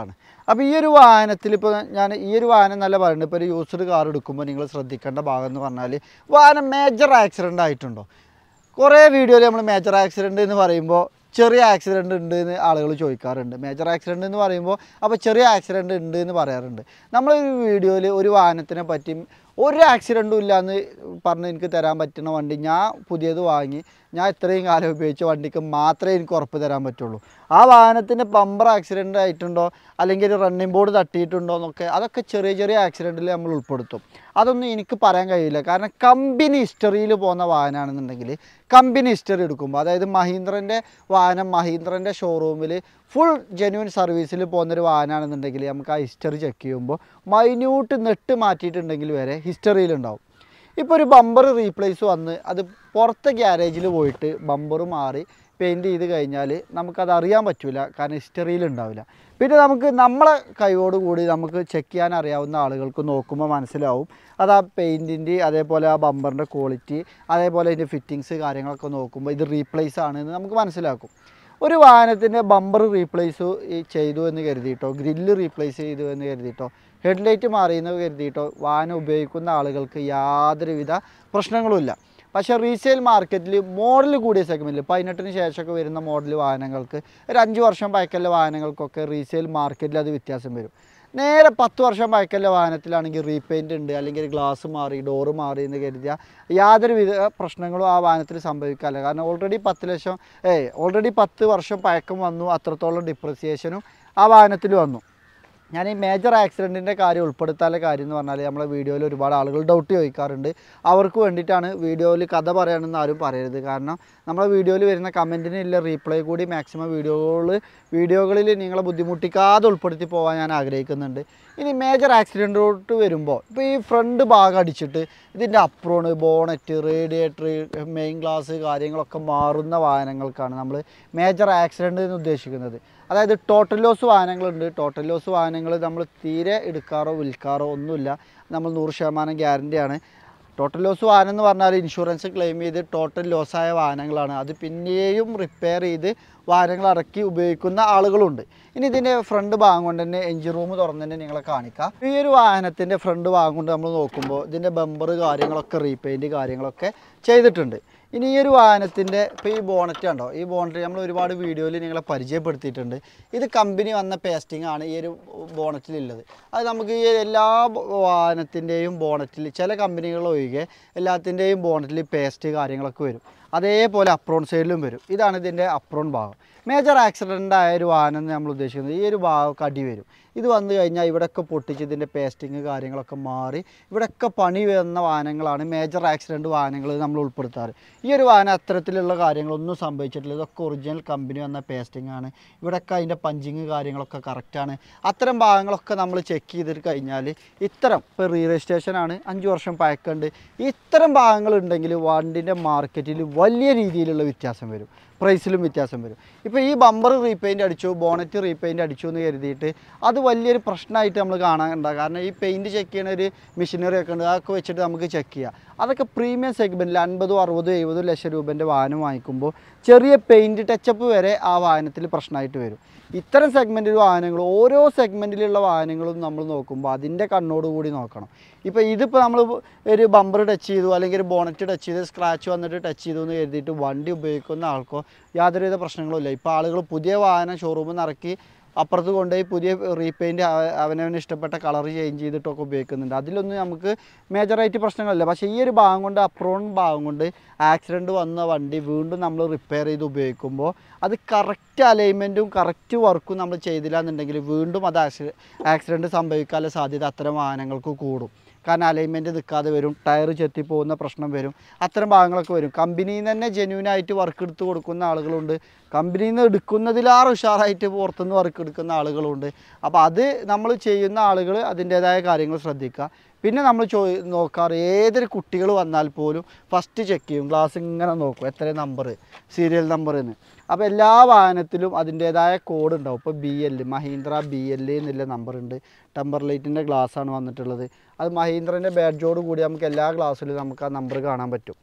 അപ്പോൾ ഈ ഒരു വാഹനത്തിൽ ഇപ്പോൾ ഞാൻ ഈ ഒരു വാഹനം നല്ല പറയുന്നത് ഇപ്പോൾ ഒരു യൂസ്ഡ് കാർ എടുക്കുമ്പോൾ നിങ്ങൾ ശ്രദ്ധിക്കേണ്ട ഭാഗം എന്ന് പറഞ്ഞാൽ വാഹനം മേജർ ആക്സിഡൻ്റ് ആയിട്ടുണ്ടോ കുറേ വീഡിയോയിൽ നമ്മൾ മേജർ ആക്സിഡൻ്റ് എന്ന് പറയുമ്പോൾ ചെറിയ ആക്സിഡൻ്റ് ഉണ്ട് എന്ന് ആളുകൾ ചോദിക്കാറുണ്ട് മേജർ ആക്സിഡൻ്റ് എന്ന് പറയുമ്പോൾ അപ്പോൾ ചെറിയ ആക്സിഡൻ്റ് ഉണ്ട് എന്ന് പറയാറുണ്ട് നമ്മളൊരു വീഡിയോയിൽ ഒരു വാഹനത്തിനെ പറ്റി ഒരു ആക്സിഡൻറ്റും ഇല്ല എന്ന് പറഞ്ഞ് എനിക്ക് തരാൻ പറ്റുന്ന വണ്ടി ഞാൻ പുതിയത് വാങ്ങി ഞാൻ ഇത്രയും കാലം ഉപയോഗിച്ച വണ്ടിക്ക് മാത്രമേ എനിക്ക് ഉറപ്പ് തരാൻ പറ്റുള്ളൂ ആ വാഹനത്തിൻ്റെ ബമ്പർ ആക്സിഡൻ്റ് ആയിട്ടുണ്ടോ അല്ലെങ്കിൽ ഒരു റണ്ണിങ് ബോർഡ് തട്ടിയിട്ടുണ്ടോ എന്നൊക്കെ അതൊക്കെ ചെറിയ ചെറിയ ആക്സിഡൻറ്റിൽ നമ്മൾ ഉൾപ്പെടുത്തും അതൊന്നും എനിക്ക് പറയാൻ കഴിയില്ല കാരണം കമ്പനി ഹിസ്റ്ററിയിൽ പോകുന്ന വാഹനമാണെന്നുണ്ടെങ്കിൽ കമ്പനി ഹിസ്റ്ററി എടുക്കുമ്പോൾ അതായത് മഹീന്ദ്രൻ്റെ വാഹനം മഹീന്ദ്രൻ്റെ ഷോറൂമിൽ ഫുൾ ജെന്യൂൻ സർവീസിൽ പോകുന്നൊരു വാഹനമാണെന്നുണ്ടെങ്കിൽ നമുക്ക് ആ ഹിസ്റ്ററി ചെക്ക് ചെയ്യുമ്പോൾ മൈന്യൂട്ട് നെട്ട് മാറ്റിയിട്ടുണ്ടെങ്കിൽ വരെ ഹിസ്റ്ററിയിലുണ്ടാവും ഇപ്പോൾ ഒരു ബമ്പർ റീപ്ലേസ് വന്ന് അത് പുറത്തെ ഗ്യാരേജിൽ പോയിട്ട് ബമ്പർ മാറി പെയിൻറ്റ് ചെയ്ത് കഴിഞ്ഞാൽ നമുക്കത് അറിയാൻ പറ്റില്ല കാരണം ഹിസ്റ്ററിയിൽ ഉണ്ടാവില്ല പിന്നെ നമുക്ക് നമ്മളെ കൈയോട് കൂടി നമുക്ക് ചെക്ക് ചെയ്യാൻ അറിയാവുന്ന ആളുകൾക്ക് നോക്കുമ്പോൾ മനസ്സിലാവും അത് ആ പെയിൻറ്റിൻ്റെ അതേപോലെ ആ ബമ്പറിൻ്റെ ക്വാളിറ്റി അതേപോലെ അതിൻ്റെ ഫിറ്റിങ്സ് കാര്യങ്ങളൊക്കെ നോക്കുമ്പോൾ ഇത് റീപ്ലേസ് ആണ് എന്ന് നമുക്ക് മനസ്സിലാക്കും ഒരു വാഹനത്തിൻ്റെ ബമ്പർ റീപ്ലേസ് ഈ ചെയ്തു എന്ന് കരുതിയിട്ടോ ഗ്രില്ല് റീപ്ലേസ് ചെയ്തു എന്ന് കരുതിയിട്ടോ ഹെഡ്ലൈറ്റ് മാറിയെന്ന് കരുതിയിട്ടോ വാഹനം ഉപയോഗിക്കുന്ന ആളുകൾക്ക് യാതൊരുവിധ പ്രശ്നങ്ങളുമില്ല പക്ഷേ റീസെയിൽ മാർക്കറ്റിൽ മോഡൽ കൂടിയ സെഗ്മെൻറ്റിൽ പതിനെട്ടിന് ശേഷമൊക്കെ വരുന്ന മോഡൽ വാഹനങ്ങൾക്ക് ഒരു അഞ്ച് വർഷം പഴക്കമുള്ള വാഹനങ്ങൾക്കൊക്കെ റീസെയിൽ മാർക്കറ്റിൽ അത് വ്യത്യാസം വരും നേരെ പത്ത് വർഷം പഴക്കമുള്ള വാഹനത്തിലാണെങ്കിൽ റീപെയിൻ്റ് ഉണ്ട് അല്ലെങ്കിൽ ഗ്ലാസ് മാറി ഡോറ് മാറി എന്ന് കരുതിയാൽ യാതൊരു വിധ പ്രശ്നങ്ങളും ആ വാഹനത്തിൽ സംഭവിക്കാറില്ല കാരണം ഓൾറെഡി പത്ത് ലക്ഷം ഏയ് ഓൾറെഡി പത്ത് വർഷം പഴക്കം വന്നു അത്രത്തോളം ഡിപ്രിസിയേഷനും ആ വാഹനത്തിൽ വന്നു ഞാൻ ഈ മേജർ ആക്സിഡൻറ്റിൻ്റെ കാര്യം ഉൾപ്പെടുത്താനുള്ള കാര്യം എന്ന് പറഞ്ഞാൽ നമ്മളെ വീഡിയോയിൽ ഒരുപാട് ആളുകൾ ഡൗട്ട് ചോദിക്കാറുണ്ട് അവർക്ക് വേണ്ടിയിട്ടാണ് വീഡിയോയിൽ കഥ പറയണമെന്ന് ആരും പറയരുത് കാരണം നമ്മളെ വീഡിയോയിൽ വരുന്ന കമൻറ്റിനുള്ള റീപ്ലൈ കൂടി മാക്സിമം വീഡിയോകൾ വീഡിയോകളിൽ നിങ്ങളെ ബുദ്ധിമുട്ടിക്കാതെ ഉൾപ്പെടുത്തി പോകാൻ ഞാൻ ആഗ്രഹിക്കുന്നുണ്ട് ഇനി മേജർ ആക്സിഡൻറ്റോട്ട് വരുമ്പോൾ ഇപ്പോൾ ഈ ഫ്രണ്ട് ഭാഗം അടിച്ചിട്ട് ഇതിൻ്റെ apron bonnet radiator main glass കാര്യങ്ങളൊക്കെ മാറുന്ന വാഹനങ്ങൾക്കാണ് നമ്മൾ മേജർ ആക്സിഡൻറ്റ് എന്ന് ഉദ്ദേശിക്കുന്നത് അതായത് ടോട്ടൽ ലോസ് വാഹനങ്ങളുണ്ട് ടോട്ടൽ ലോസ് വാഹനങ്ങൾ നമ്മൾ തീരെ എടുക്കാറോ വിൽക്കാറോ ഒന്നുമില്ല നമ്മൾ നൂറ് ശതമാനം ഗ്യാരണ്ടിയാണ് ടോട്ടൽ ലോസ് വാഹനം എന്ന് പറഞ്ഞാൽ ഇൻഷുറൻസ് ക്ലെയിം ചെയ്ത് ടോട്ടൽ ലോസായ വാഹനങ്ങളാണ് അത് പിന്നെയും റിപ്പയർ ചെയ്ത് വാഹനങ്ങൾ ഇറക്കി ഉപയോഗിക്കുന്ന ആളുകളുണ്ട് ഇനി ഇതിൻ്റെ ഫ്രണ്ട് ഭാഗം കൊണ്ട് തന്നെ എഞ്ചിൻ റൂം തുറന്ന് തന്നെ നിങ്ങളെ കാണിക്കാം ഈ ഒരു വാഹനത്തിൻ്റെ ഫ്രണ്ട് ഭാഗം കൊണ്ട് നമ്മൾ നോക്കുമ്പോൾ ഇതിൻ്റെ ബമ്പർ കാര്യങ്ങളൊക്കെ റീപെയിൻറ്റ് കാര്യങ്ങളൊക്കെ ചെയ്തിട്ടുണ്ട് ഇനി ഈ ഒരു വാഹനത്തിൻ്റെ ഇപ്പോൾ ഈ ബോണറ്റ് കണ്ടോ ഈ ബോണറ്റ് നമ്മൾ ഒരുപാട് വീഡിയോയിൽ നിങ്ങളെ പരിചയപ്പെടുത്തിയിട്ടുണ്ട് ഇത് കമ്പനി വന്ന പേസ്റ്റിംഗ് ആണ് ഈ ഒരു ബോണറ്റിലുള്ളത് അത് നമുക്ക് ഈ എല്ലാ ബോ- വാഹനത്തിൻ്റെയും ബോണറ്റിൽ ചില കമ്പനികൾ ഒഴികെ എല്ലാത്തിൻ്റെയും ബോണറ്റിൽ പേസ്റ്റ് കാര്യങ്ങളൊക്കെ വരും അതേപോലെ അപ്രോൺ സൈഡിലും വരും ഇതാണ് ഇതിൻ്റെ അപ്രോൺ ഭാഗം മേജർ ആക്സിഡൻ്റ് ആയ ഒരു വാഹനം എന്ന് നമ്മൾ ഉദ്ദേശിക്കുന്നത് ഈ ഒരു ഭാഗമൊക്കെ അടി വരും ഇത് വന്നു കഴിഞ്ഞാൽ ഇവിടെയൊക്കെ പൊട്ടിച്ച് ഇതിൻ്റെ പേസ്റ്റിങ് കാര്യങ്ങളൊക്കെ മാറി ഇവിടെയൊക്കെ പണി വരുന്ന വാഹനങ്ങളാണ് മേജർ ആക്സിഡൻറ്റ് വാഹനങ്ങൾ നമ്മൾ ഉൾപ്പെടുത്താറ് ഈ ഒരു വാഹനം അത്തരത്തിലുള്ള കാര്യങ്ങളൊന്നും സംഭവിച്ചിട്ടില്ല ഇതൊക്കെ ഒറിജിനൽ കമ്പനി വന്ന പേസ്റ്റിംഗ് ആണ് ഇവിടെയൊക്കെ അതിൻ്റെ പഞ്ചിങ് കാര്യങ്ങളൊക്കെ കറക്റ്റാണ് അത്തരം ഭാഗങ്ങളൊക്കെ നമ്മൾ ചെക്ക് ചെയ്തിട്ട് കഴിഞ്ഞാൽ ഇത്തരം ഇപ്പോൾ റീ രജിസ്ട്രേഷൻ ആണ് അഞ്ച് വർഷം പഴക്കമുണ്ട് ഇത്തരം ഭാഗങ്ങൾ ഉണ്ടെങ്കിൽ വണ്ടിൻ്റെ മാർക്കറ്റിൽ വലിയ രീതിയിലുള്ള വ്യത്യാസം വരും പ്രൈസിലും വ്യത്യാസം വരും ഇപ്പോൾ ഈ ബമ്പർ റീപെയിൻ്റ് അടിച്ചു ബോണറ്റ് റീപെയിൻ്റ് അടിച്ചു എന്ന് കരുതിയിട്ട് അത് വലിയൊരു പ്രശ്നമായിട്ട് നമ്മൾ കാണാനുണ്ട് കാരണം ഈ പെയിൻറ്റ് ചെക്ക് ചെയ്യുന്ന ഒരു മെഷീനറി ഒക്കെ ഉണ്ട് അതൊക്കെ വെച്ചിട്ട് നമുക്ക് ചെക്ക് ചെയ്യാം അതൊക്കെ പ്രീമിയം സെഗ്മെൻറ്റിൽ അൻപതും അറുപതും എഴുപതും ലക്ഷം രൂപേൻ്റെ വാഹനം വാങ്ങിക്കുമ്പോൾ ചെറിയ പെയിൻറ്റ് ടച്ചപ്പ് വരെ ആ വാഹനത്തിൽ പ്രശ്നമായിട്ട് വരും ഇത്തരം സെഗ്മെൻറ്റിൽ വാഹനങ്ങൾ ഓരോ സെഗ്മെൻറ്റിലുള്ള വാഹനങ്ങളും നമ്മൾ നോക്കുമ്പോൾ അതിൻ്റെ കണ്ണോട് കൂടി നോക്കണം ഇപ്പോൾ ഇതിപ്പോൾ നമ്മൾ ഒരു ബമ്പർ ടച്ച് ചെയ്തു അല്ലെങ്കിൽ ഒരു ബോണറ്റ് ടച്ച് ചെയ്ത് സ്ക്രാച്ച് വന്നിട്ട് ടച്ച് ചെയ്തു എന്ന് കരുതിയിട്ട് വണ്ടി ഉപയോഗിക്കുന്ന ആൾക്കോ യാതൊരുവിധ പ്രശ്നങ്ങളും ഇല്ല ഇപ്പോൾ ആളുകൾ പുതിയ വാഹനം ഷോറൂമിൽ നിന്ന് ഇറക്കി അപ്പുറത്ത് കൊണ്ടുപോയി പുതിയ റീപെയിൻറ്റ് അവനവന് ഇഷ്ടപ്പെട്ട കളർ ചേഞ്ച് ചെയ്തിട്ടൊക്കെ ഉപയോഗിക്കുന്നുണ്ട് അതിലൊന്നും നമുക്ക് മേജറായിട്ട് പ്രശ്നങ്ങളില്ല പക്ഷേ ഈ ഒരു ഭാഗം കൊണ്ട് അപ്രോൺ ഭാഗം കൊണ്ട് ആക്സിഡൻറ്റ് വന്ന വണ്ടി വീണ്ടും നമ്മൾ റിപ്പയർ ചെയ്ത് ഉപയോഗിക്കുമ്പോൾ അത് കറക്റ്റ് അലൈൻമെൻറ്റും കറക്റ്റ് വർക്കും നമ്മൾ ചെയ്തില്ല എന്നുണ്ടെങ്കിൽ വീണ്ടും അത് ആക്സിഡൻറ്റ് സംഭവിക്കാനുള്ള സാധ്യത അത്തരം വാഹനങ്ങൾക്ക് കൂടും കാരണം അലൈൻമെൻറ്റ് നിൽക്കാതെ വരും ടയർ ചെത്തിപ്പോകുന്ന പ്രശ്നം വരും അത്തരം ഭാഗങ്ങളൊക്കെ വരും കമ്പനിയിൽ നിന്ന് തന്നെ ജെന്യൂനായിട്ട് വർക്ക് എടുത്ത് കൊടുക്കുന്ന ആളുകളുണ്ട് കമ്പനിയിൽ നിന്ന് എടുക്കുന്നതിലാറ് ഉഷാറായിട്ട് പുറത്തുനിന്ന് വർക്ക് എടുക്കുന്ന ആളുകളുണ്ട് അപ്പോൾ അത് നമ്മൾ ചെയ്യുന്ന ആളുകൾ അതിൻ്റേതായ കാര്യങ്ങൾ ശ്രദ്ധിക്കുക പിന്നെ നമ്മൾ ചോ നോക്കാറ് ഏതൊരു കുട്ടികൾ വന്നാൽ പോലും ഫസ്റ്റ് ചെക്ക് ചെയ്യും ഗ്ലാസ് ഇങ്ങനെ നോക്കും എത്ര നമ്പർ സീരിയൽ നമ്പർ എന്ന് അപ്പോൾ എല്ലാ വാഹനത്തിലും അതിൻ്റേതായ കോഡ് ഉണ്ടാവും ഇപ്പോൾ B L Mahindra B L എന്നുള്ള നമ്പർ ഉണ്ട് ടെമ്പർ ലൈറ്റിൻ്റെ ഗ്ലാസ്സാണ് വന്നിട്ടുള്ളത് അത് മഹീന്ദ്രൻ്റെ ബാഡ്ജോട് കൂടി നമുക്ക് എല്ലാ ഗ്ലാസ്സിലും നമുക്ക് ആ നമ്പർ കാണാൻ പറ്റും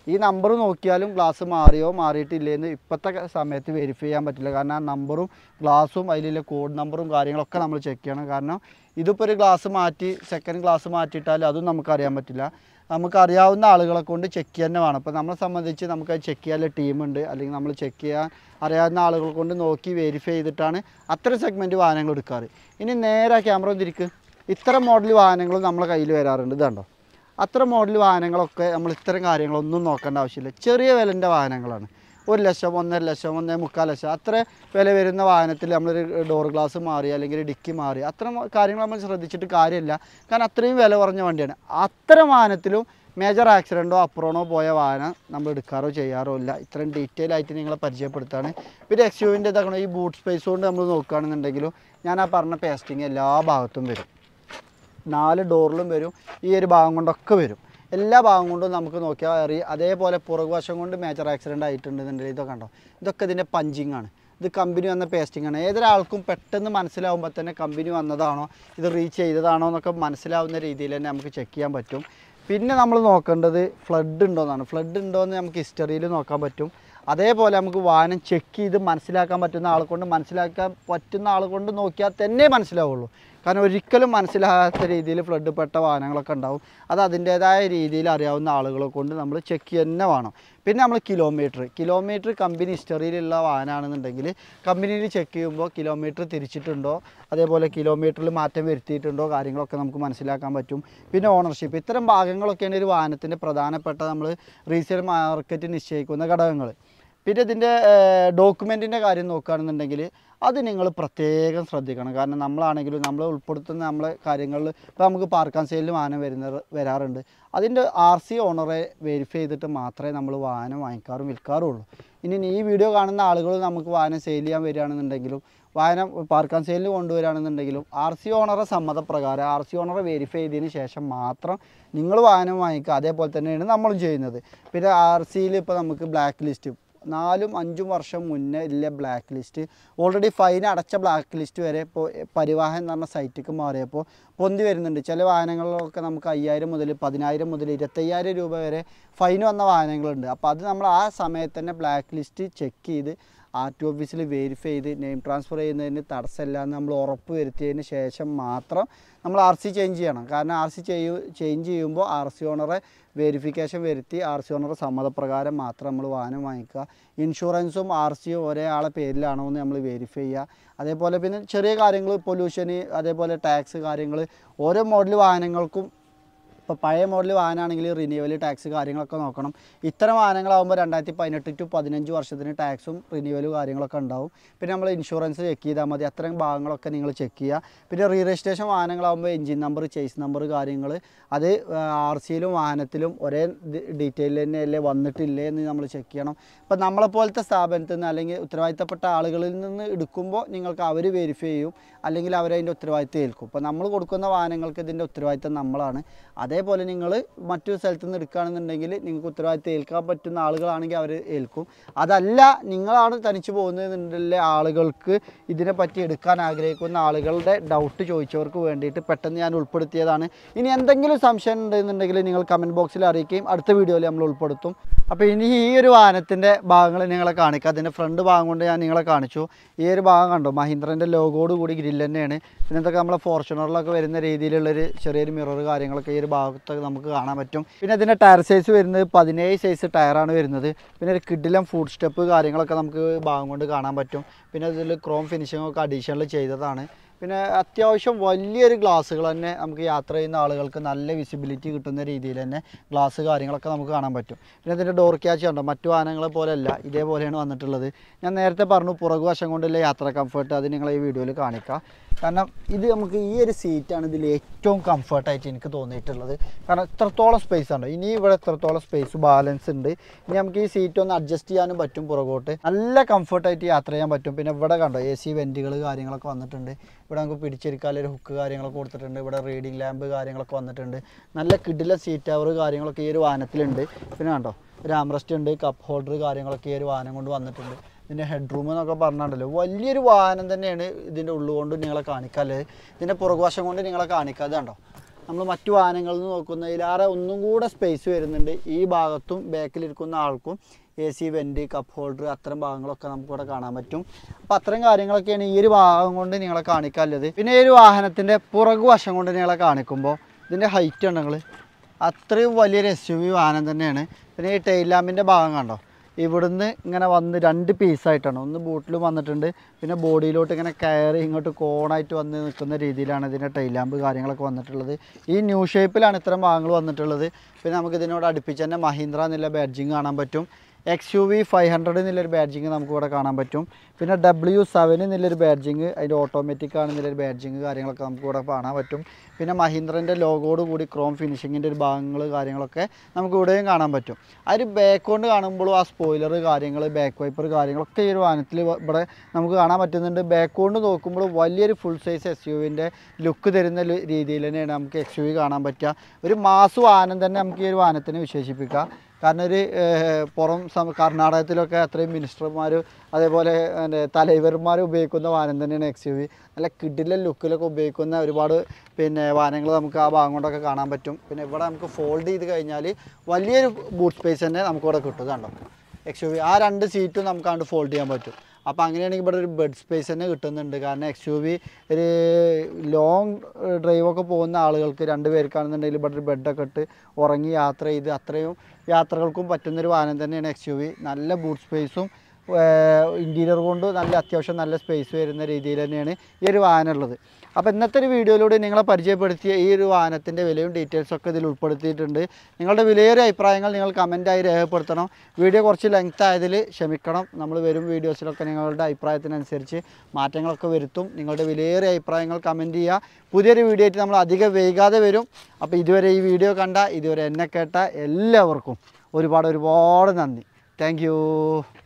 ഈ നമ്പർ നോക്കിയാലും ഗ്ലാസ് മാറിയോ മാറിയിട്ടില്ലേന്ന് ഇപ്പോഴത്തെ ക- സമയത്ത് വെരിഫൈ ചെയ്യാൻ പറ്റില്ല കാരണം ആ നമ്പറും ഗ്ലാസും അതിലുള്ള കോഡ് നമ്പറും കാര്യങ്ങളൊക്കെ നമ്മൾ ചെക്ക് ചെയ്യണം കാരണം ഇതിപ്പോൾ ഒരു ഗ്ലാസ് മാറ്റി സെക്കൻഡ് ഗ്ലാസ് മാറ്റിയിട്ടാലും അതും നമുക്കറിയാൻ പറ്റില്ല നമുക്കറിയാവുന്ന ആളുകളെ കൊണ്ട് ചെക്ക് ചെയ്യാൻ തന്നെ വേണം അപ്പോൾ നമ്മളെ സംബന്ധിച്ച് നമുക്ക് അത് ചെക്ക് ചെയ്യാനുള്ള ടീമുണ്ട് അല്ലെങ്കിൽ നമ്മൾ ചെക്ക് ചെയ്യാൻ അറിയാവുന്ന ആളുകൾ കൊണ്ട് നോക്കി വെരിഫൈ ചെയ്തിട്ടാണ് അത്തരം സെഗ്മെൻറ്റ് വാഹനങ്ങൾ എടുക്കാറ് ഇനി നേരെ ക്യാമറ തിരിക്ക് ഇത്തരം മോഡൽ വാഹനങ്ങളും നമ്മളെ കയ്യിൽ വരാറുണ്ട് ഇതുണ്ടോ അത്തരം മോഡൽ വാഹനങ്ങളൊക്കെ നമ്മൾ ഇത്തരം കാര്യങ്ങളൊന്നും നോക്കേണ്ട ആവശ്യമില്ല ചെറിയ വിലൻ്റെ വാഹനങ്ങളാണ് ഒരു ലക്ഷം ഒന്നര ലക്ഷം ഒന്നേ മുക്കാൽ ലക്ഷം അത്ര വില വരുന്ന വാഹനത്തിൽ നമ്മളൊരു ഡോർ ഗ്ലാസ് മാറി അല്ലെങ്കിൽ ഒരു ഡിക്കി മാറി അത്തരം കാര്യങ്ങൾ നമ്മൾ ശ്രദ്ധിച്ചിട്ട് കാര്യമില്ല കാരണം അത്രയും വില കുറഞ്ഞ വണ്ടിയാണ് അത്തരം വാഹനത്തിലും മേജർ ആക്സിഡൻറ്റോ അപ്പുറണോ പോയ വാഹനം നമ്മൾ എടുക്കാറോ ചെയ്യാറോ ഇല്ല ഇത്രയും ഡീറ്റെയിൽ ആയിട്ട് നിങ്ങളെ പരിചയപ്പെടുത്താണ് പിന്നെ എക്സ് യുവിൻ്റെ ഇതാക്കണം ഈ ബൂട്ട് സ്പേസ് കൊണ്ട് നമ്മൾ നോക്കുകയാണെന്നുണ്ടെങ്കിലും ഞാൻ ആ പറഞ്ഞ പേസ്റ്റിങ് എല്ലാ ഭാഗത്തും വരും നാല് ഡോറിലും വരും ഈ ഒരു ഭാഗം കൊണ്ടൊക്കെ വരും എല്ലാ ഭാഗം കൊണ്ടും നമുക്ക് നോക്കിയാൽ അറിയാം അതേപോലെ പുറകുവശം കൊണ്ട് മേജർ ആക്സിഡൻ്റ് ആയിട്ടുണ്ടെന്നുണ്ടെങ്കിൽ ഇതൊക്കെ കണ്ടോ ഇതൊക്കെ ഇതിൻ്റെ പഞ്ചിങ് ആണ് ഇത് കമ്പനി വന്ന പേസ്റ്റിംഗ് ആണ് ഏതൊരാൾക്കും പെട്ടെന്ന് മനസ്സിലാവുമ്പോൾ തന്നെ കമ്പനി വന്നതാണോ ഇത് റീച്ച് ചെയ്തതാണോ എന്നൊക്കെ മനസ്സിലാവുന്ന രീതിയിൽ തന്നെ നമുക്ക് ചെക്ക് ചെയ്യാൻ പറ്റും പിന്നെ നമ്മൾ നോക്കേണ്ടത് ഫ്ലഡ് ഉണ്ടോ എന്നാണ് ഫ്ലഡ് ഉണ്ടോ എന്ന് നമുക്ക് ഹിസ്റ്ററിയിൽ നോക്കാൻ പറ്റും അതേപോലെ നമുക്ക് വാഹനം ചെക്ക് ചെയ്ത് മനസ്സിലാക്കാൻ പറ്റുന്ന ആളെ കൊണ്ട് മനസ്സിലാക്കാൻ പറ്റുന്ന ആളെ കൊണ്ട് നോക്കിയാൽ തന്നെ മനസ്സിലാവുള്ളൂ കാരണം ഒരിക്കലും മനസ്സിലാകാത്ത രീതിയിൽ ഫ്ലഡ് പെട്ട വാഹനങ്ങളൊക്കെ ഉണ്ടാവും അത് അതിൻ്റേതായ രീതിയിൽ അറിയാവുന്ന ആളുകളെ കൊണ്ട് നമ്മൾ ചെക്ക് തന്നെ വേണം പിന്നെ നമ്മൾ കിലോമീറ്റർ കിലോമീറ്റർ കമ്പനി ഹിസ്റ്ററിയിലുള്ള വാഹനമാണെന്നുണ്ടെങ്കിൽ കമ്പനിയിൽ ചെക്ക് ചെയ്യുമ്പോൾ കിലോമീറ്റർ തിരിച്ചിട്ടുണ്ടോ അതേപോലെ കിലോമീറ്ററിൽ മാറ്റം വരുത്തിയിട്ടുണ്ടോ കാര്യങ്ങളൊക്കെ നമുക്ക് മനസ്സിലാക്കാൻ പറ്റും പിന്നെ ഓണർഷിപ്പ് ഇത്തരം ഭാഗങ്ങളൊക്കെയാണ് ഒരു വാഹനത്തിൻ്റെ പ്രധാനപ്പെട്ട നമ്മൾ റീസെയിൽ മാർക്കറ്റ് നിശ്ചയിക്കുന്ന ഘടകങ്ങൾ പിന്നെ ഇതിൻ്റെ ഡോക്യുമെൻറ്റിൻ്റെ കാര്യം നോക്കുകയാണെന്നുണ്ടെങ്കിൽ അത് നിങ്ങൾ പ്രത്യേകം ശ്രദ്ധിക്കണം കാരണം നമ്മളാണെങ്കിലും നമ്മൾ ഉൾപ്പെടുത്തുന്ന നമ്മളെ കാര്യങ്ങളിൽ ഇപ്പോൾ നമുക്ക് പാർക്കാൻ സെയിലിൽ വാഹനം വരുന്ന വരാറുണ്ട് അതിൻ്റെ ആർ സി ഓണറെ വെരിഫൈ ചെയ്തിട്ട് മാത്രമേ നമ്മൾ വാഹനം വാങ്ങിക്കാറും വിൽക്കാറും ഉള്ളൂ ഇനി ഈ വീഡിയോ കാണുന്ന ആളുകൾ നമുക്ക് വാഹനം സെയിൽ ചെയ്യാൻ വരികയാണെന്നുണ്ടെങ്കിലും വാഹനം പാർക്കാൻ സെയിലിൽ കൊണ്ടുവരികയാണെന്നുണ്ടെങ്കിലും ആർ സി ഓണറെ സമ്മതപ്രകാരം ആർ സി ഓണറെ വെരിഫൈ ചെയ്തതിന് ശേഷം മാത്രം നിങ്ങൾ വാഹനം വാങ്ങിക്കുക അതേപോലെ തന്നെയാണ് നമ്മളും ചെയ്യുന്നത് പിന്നെ ആർ സിയിൽ ഇപ്പോൾ നമുക്ക് ബ്ലാക്ക് ലിസ്റ്റ് നാലും അഞ്ചും വർഷം മുന്നേ ഇല്ല ബ്ലാക്ക് ലിസ്റ്റ് ഓൾറെഡി ഫൈൻ അടച്ച ബ്ലാക്ക് ലിസ്റ്റ് വരെ ഇപ്പോൾ പരിവാഹൻ എന്ന് പറഞ്ഞ സൈറ്റിക്ക് മാറിയപ്പോൾ പൊന്തി വരുന്നുണ്ട് ചില വാഹനങ്ങളിലൊക്കെ നമുക്ക് അയ്യായിരം മുതൽ പതിനായിരം മുതൽ ഇരുപത്തയ്യായിരം രൂപ വരെ ഫൈൻ വന്ന വാഹനങ്ങളുണ്ട് അപ്പോൾ അത് നമ്മൾ ആ സമയത്ത് തന്നെ ബ്ലാക്ക് ലിസ്റ്റ് ചെക്ക് ചെയ്ത് ആർ ടി ഓഫീസിൽ വെരിഫൈ ചെയ്ത് നെയിം ട്രാൻസ്ഫർ ചെയ്യുന്നതിന് തടസ്സമില്ല എന്ന് നമ്മൾ ഉറപ്പ് വരുത്തിയതിന് ശേഷം മാത്രം നമ്മൾ ആർ സി ചേഞ്ച് ചെയ്യണം കാരണം ആർ സി ചെയ്യൂ ചേഞ്ച് ചെയ്യുമ്പോൾ ആർ സി ഓണറെ വെരിഫിക്കേഷൻ വരുത്തി ആർ സി ഓണറെ സമ്മതപ്രകാരം മാത്രം നമ്മൾ വാഹനം വാങ്ങിക്കുക ഇൻഷുറൻസും ആർ സിയും ഒരേ ആളെ പേരിലാണോ എന്ന് നമ്മൾ വെരിഫൈ ചെയ്യുക അതേപോലെ പിന്നെ ചെറിയ കാര്യങ്ങൾ പൊല്യൂഷന് അതേപോലെ ടാക്സ് കാര്യങ്ങൾ ഓരോ മോഡൽ വാഹനങ്ങൾക്കും ഇപ്പോൾ പഴയ മോഡൽ വാഹനമാണെങ്കിൽ റിന്യൂവൽ ടാക്സ് കാര്യങ്ങളൊക്കെ നോക്കണം ഇത്തരം വാഹനങ്ങളാകുമ്പോൾ രണ്ടായിരത്തി പതിനെട്ട് ടു പതിനഞ്ച് വർഷത്തിന് ടാക്സും റിന്യൂവലും കാര്യങ്ങളൊക്കെ ഉണ്ടാവും പിന്നെ നമ്മൾ ഇൻഷുറൻസ് ചെക്ക് ചെയ്താൽ മതി അത്തരം ഭാഗങ്ങളൊക്കെ നിങ്ങൾ ചെക്ക് ചെയ്യുക പിന്നെ റീ രജിസ്ട്രേഷൻ വാഹനങ്ങളാകുമ്പോൾ എഞ്ചിൻ നമ്പർ ചേസ് നമ്പർ കാര്യങ്ങൾ അത് ആർ സിയിലും വാഹനത്തിലും ഒരേ ഡീറ്റെയിൽ തന്നെയല്ലേ വന്നിട്ടില്ലേ എന്ന് നമ്മൾ ചെക്ക് ചെയ്യണം ഇപ്പം നമ്മളെപ്പോലത്തെ സ്ഥാപനത്തിൽ നിന്ന് അല്ലെങ്കിൽ ഉത്തരവാദിത്തപ്പെട്ട ആളുകളിൽ നിന്ന് എടുക്കുമ്പോൾ നിങ്ങൾക്ക് അവർ വെരിഫൈ ചെയ്യും അല്ലെങ്കിൽ അവരതിൻ്റെ ഉത്തരവാദിത്തം ഏൽക്കും ഇപ്പോൾ നമ്മൾ കൊടുക്കുന്ന വാഹനങ്ങൾക്ക് ഇതിൻ്റെ ഉത്തരവാദിത്തം നമ്മളാണ് അതേപോലെ നിങ്ങൾ മറ്റൊരു സ്ഥലത്ത് നിന്ന് എടുക്കുകയാണെന്നുണ്ടെങ്കിൽ നിങ്ങൾക്ക് ഉത്തരവാദിത്തം ഏൽക്കാൻ പറ്റുന്ന ആളുകളാണെങ്കിൽ അവർ ഏൽക്കും അതല്ല നിങ്ങളാണ് തനിച്ച് പോകുന്നതിൻ്റെ ആളുകൾക്ക് ഇതിനെപ്പറ്റി എടുക്കാൻ ആഗ്രഹിക്കുന്ന ആളുകളുടെ ഡൗട്ട് ചോദിച്ചവർക്ക് വേണ്ടിയിട്ട് പെട്ടെന്ന് ഞാൻ ഉൾപ്പെടുത്തിയതാണ് ഇനി എന്തെങ്കിലും സംശയം ഉണ്ടെന്നുണ്ടെങ്കിൽ നിങ്ങൾ കമൻറ്റ് ബോക്സിൽ അറിയിക്കുകയും അടുത്ത വീഡിയോയിൽ നമ്മൾ ഉൾപ്പെടുത്തും അപ്പോൾ ഇനി ഈ ഒരു വാഹനത്തിൻ്റെ ഭാഗങ്ങൾ നിങ്ങളെ കാണിക്കാം അതിൻ്റെ ഫ്രണ്ട് ഭാഗം കൊണ്ട് ഞാൻ നിങ്ങളെ കാണിച്ചു ഈ ഒരു ഭാഗം കണ്ടോ മഹീന്ദ്രൻ്റെ ലോഗോട് കൂടി ഗ്രില്ല് തന്നെയാണ് പിന്നെ ഇതൊക്കെ നമ്മളെ ഫോർച്യൂണറിലൊക്കെ വരുന്ന രീതിയിലുള്ളൊരു ചെറിയൊരു മിറർ കാര്യങ്ങളൊക്കെ ഈ ഒരു ഭാഗത്തൊക്കെ നമുക്ക് കാണാൻ പറ്റും പിന്നെ ഇതിൻ്റെ ടയർ സൈസ് വരുന്നത് പതിനേഴ് സൈസ് ടയറാണ് വരുന്നത് പിന്നെ ഒരു കിഡിലം ഫുഡ് സ്റ്റെപ്പ് കാര്യങ്ങളൊക്കെ നമുക്ക് ഭാഗം കൊണ്ട് കാണാൻ പറ്റും പിന്നെ ഇതിൽ ക്രോം ഫിനിഷിംഗ് ഒക്കെ അഡീഷണൽ ചെയ്തതാണ് പിന്നെ അത്യാവശ്യം വലിയൊരു ഗ്ലാസ്സുകൾ തന്നെ നമുക്ക് യാത്ര ചെയ്യുന്ന ആളുകൾക്ക് നല്ല വിസിബിലിറ്റി കിട്ടുന്ന രീതിയിൽ തന്നെ ഗ്ലാസ് കാര്യങ്ങളൊക്കെ നമുക്ക് കാണാൻ പറ്റും പിന്നെ ഇതിൻ്റെ ഡോർ ക്യാച്ച് ഉണ്ടോ മറ്റു വാഹനങ്ങളെ പോലെയല്ല ഇതേപോലെയാണ് വന്നിട്ടുള്ളത് ഞാൻ നേരത്തെ പറഞ്ഞു പുറകുവശം കൊണ്ടുള്ള യാത്ര കംഫർട്ട് അത് നിങ്ങളെ ഈ വീഡിയോയിൽ കാണിക്കാം കാരണം ഇത് നമുക്ക് ഈ ഒരു സീറ്റാണ് ഇതിൽ ഏറ്റവും കംഫർട്ടായിട്ട് എനിക്ക് തോന്നിയിട്ടുള്ളത് കാരണം ഇത്രത്തോളം സ്പേസ് ഉണ്ട് ഇനി ഇവിടെ ഇത്രത്തോളം സ്പേസ് ബാലൻസ് ഉണ്ട് ഇനി നമുക്ക് ഈ സീറ്റ് ഒന്ന് അഡ്ജസ്റ്റ് ചെയ്യാനും പറ്റും പുറകോട്ട് നല്ല കംഫർട്ടായിട്ട് യാത്ര ചെയ്യാൻ പറ്റും പിന്നെ ഇവിടെ കണ്ടോ എ സി വെൻറ്റുകൾ കാര്യങ്ങളൊക്കെ വന്നിട്ടുണ്ട് ഇവിടെ നമുക്ക് പിടിച്ചിരിക്കാൻ ഒരു ഹുക്ക് കാര്യങ്ങളൊക്കെ കൊടുത്തിട്ടുണ്ട് ഇവിടെ റീഡിംഗ് ലാമ്പ് കാര്യങ്ങളൊക്കെ വന്നിട്ടുണ്ട് നല്ല കിഡിലെ സീറ്റ് അവർ കാര്യങ്ങളൊക്കെ ഈ ഒരു വാഹനത്തിലുണ്ട് പിന്നെ കണ്ടോ ഒരു ആംറസ്റ്റ് ഉണ്ട് കപ്പ് ഹോൾഡർ കാര്യങ്ങളൊക്കെ ഈ ഒരു വാഹനം കൊണ്ട് വന്നിട്ടുണ്ട് ഇതിൻ്റെ ഹെഡ് റൂം എന്നൊക്കെ പറഞ്ഞിട്ടുണ്ടല്ലോ വലിയൊരു വാഹനം തന്നെയാണ് ഇതിൻ്റെ ഉള്ളുകൊണ്ട് നിങ്ങളെ കാണിക്കാല്ലേ ഇതിൻ്റെ പുറകുവശം കൊണ്ട് നിങ്ങളെ കാണിക്കാതെ കണ്ടോ നമ്മൾ മറ്റു വാഹനങ്ങളിൽ നിന്ന് നോക്കുന്നതിലേറെ ഒന്നും കൂടെ സ്പേസ് വരുന്നുണ്ട് ഈ ഭാഗത്തും ബാക്കിലിരിക്കുന്ന ആൾക്കും A C vent cup holder അത്തരം ഭാഗങ്ങളൊക്കെ നമുക്കിവിടെ കാണാൻ പറ്റും അപ്പോൾ അത്തരം കാര്യങ്ങളൊക്കെയാണ് ഈ ഒരു ഭാഗം കൊണ്ട് നിങ്ങളെ കാണിക്കാനുള്ളത് പിന്നെ ഈ ഒരു വാഹനത്തിൻ്റെ പുറകു വശം കൊണ്ട് നിങ്ങളെ കാണിക്കുമ്പോൾ ഇതിൻ്റെ ഹൈറ്റ് ഉണ്ടെങ്കിൽ അത്രയും വലിയൊരു എസ് യു വി വാഹനം തന്നെയാണ് പിന്നെ ഈ ടെയിൽ ലാമ്പിൻ്റെ ഭാഗം കണ്ടോ ഇവിടുന്ന് ഇങ്ങനെ വന്ന് രണ്ട് പീസായിട്ടാണ് ഒന്ന് ബൂട്ടിലും വന്നിട്ടുണ്ട് പിന്നെ ബോഡിയിലോട്ട് ഇങ്ങനെ കയറി ഇങ്ങോട്ട് കോണായിട്ട് വന്ന് നിൽക്കുന്ന രീതിയിലാണ് ഇതിൻ്റെ ടൈൽ ലാമ്പ് കാര്യങ്ങളൊക്കെ വന്നിട്ടുള്ളത് ഈ ന്യൂ ഷേപ്പിലാണ് ഇത്തരം ഭാഗങ്ങൾ വന്നിട്ടുള്ളത് പിന്നെ നമുക്ക് ഇതിനോട് അടുപ്പിച്ച് തന്നെ മഹീന്ദ്ര എന്നുള്ള ബാഡ്ജിങ് കാണാൻ പറ്റും X U V five hundred എന്നുള്ളൊരു ബാഡ്ജിങ് നമുക്ക് ഇവിടെ കാണാൻ പറ്റും പിന്നെ ഡബ്ല്യു സെവൻ എന്നുള്ളൊരു ബാഡ്ജിങ് അതിൻ്റെ ഓട്ടോമാറ്റിക് ആണെന്നുള്ളൊരു ബാഡ്ജിങ് കാര്യങ്ങളൊക്കെ നമുക്ക് ഇവിടെ കാണാൻ പറ്റും പിന്നെ മഹീന്ദ്രൻ്റെ ലോഗോട് കൂടി ക്രോം ഫിനിഷിങ്ങിൻ്റെ ഒരു ഭാഗങ്ങൾ കാര്യങ്ങളൊക്കെ നമുക്ക് ഇവിടെയും കാണാൻ പറ്റും ആ ഒരു ബാക്ക് കൊണ്ട് കാണുമ്പോഴും ആ സ്പോയിലർ കാര്യങ്ങൾ ബാക്ക് വൈപ്പർ കാര്യങ്ങളൊക്കെ ഈ ഒരു വാഹനത്തിൽ ഇവിടെ നമുക്ക് കാണാൻ പറ്റുന്നുണ്ട് ബാക്ക് കൊണ്ട് നോക്കുമ്പോൾ വലിയൊരു ഫുൾ സൈസ് എസ് യു വിൻ്റെ ലുക്ക് തരുന്ന ഒരു രീതിയിൽ തന്നെയാണ് നമുക്ക് എക്സ് യു വി കാണാൻ പറ്റുക ഒരു മാസ് വാഹനം തന്നെ നമുക്ക് ഈ ഒരു വാഹനത്തിനെ വിശേഷിപ്പിക്കാം കാരണം ഒരു ഏഹ്, പുറം സം കർണാടകത്തിലൊക്കെ അത്രയും മിനിസ്റ്റർമാർ അതേപോലെ എൻ്റെ തലൈവർമാർ ഉപയോഗിക്കുന്ന വാഹനം തന്നെയാണ് എക്സ് യു വി നല്ല കിഡിലെ ലുക്കിലൊക്കെ ഉപയോഗിക്കുന്ന ഒരുപാട് പിന്നെ വാഹനങ്ങൾ നമുക്ക് ആ ഭാഗം കൊണ്ടൊക്കെ കാണാൻ പറ്റും പിന്നെ ഇവിടെ നമുക്ക് ഫോൾഡ് ചെയ്ത് കഴിഞ്ഞാൽ വലിയൊരു ബൂട്ട് സ്പേസ് തന്നെ നമുക്കിവിടെ കിട്ടും കണ്ടോ എക്സ് യു വി ആ രണ്ട് സീറ്റും നമുക്ക് അങ്ങോട്ട് ഫോൾഡ് ചെയ്യാൻ പറ്റും അപ്പോൾ അങ്ങനെയാണെങ്കിൽ ഇവിടെ ഒരു ബെഡ് സ്പേസ് തന്നെ കിട്ടുന്നുണ്ട് കാരണം എക്സ് യു വി ഒരു ലോങ് ഡ്രൈവൊക്കെ പോകുന്ന ആളുകൾക്ക് രണ്ട് പേർക്കാണെന്നുണ്ടെങ്കിൽ ഇവിടെ ഒരു ബെഡൊക്കെ ഇട്ട് ഉറങ്ങി യാത്ര ചെയ്ത് അത്രയും യാത്രകൾക്കും പറ്റുന്നൊരു വാഹനം തന്നെയാണ് എക്സ് യു വി നല്ല ബൂട്ട് സ്പേസും ഇൻറ്റീരിയർ കൊണ്ട് നല്ല അത്യാവശ്യം നല്ല സ്പേസ് വരുന്ന രീതിയിൽ തന്നെയാണ് ഈ ഒരു വാഹനം ഉള്ളത് അപ്പോൾ ഇന്നത്തെ ഒരു വീഡിയോയിലൂടെ നിങ്ങളെ പരിചയപ്പെടുത്തിയ ഈ ഒരു വാഹനത്തിൻ്റെ വിലയും ഡീറ്റെയിൽസും ഒക്കെ ഇതിൽ ഉൾപ്പെടുത്തിയിട്ടുണ്ട് നിങ്ങളുടെ വിലയേറിയ അഭിപ്രായങ്ങൾ നിങ്ങൾ കമൻറ്റായി രേഖപ്പെടുത്തണം വീഡിയോ കുറച്ച് ലെങ്ത് ആയതിൽ ക്ഷമിക്കണം നമ്മൾ വരും വീഡിയോസിലൊക്കെ നിങ്ങളുടെ അഭിപ്രായത്തിനനുസരിച്ച് മാറ്റങ്ങളൊക്കെ വരുത്തും നിങ്ങളുടെ വിലയേറിയ അഭിപ്രായങ്ങൾ കമൻറ്റ് ചെയ്യുക പുതിയൊരു വീഡിയോ ആയിട്ട് നമ്മൾ അധികം വൈകാതെ വരും അപ്പോൾ ഇതുവരെ ഈ വീഡിയോ കണ്ട ഇതുവരെ എന്നെ കേട്ട എല്ലാവർക്കും ഒരുപാട് ഒരുപാട് നന്ദി താങ്ക്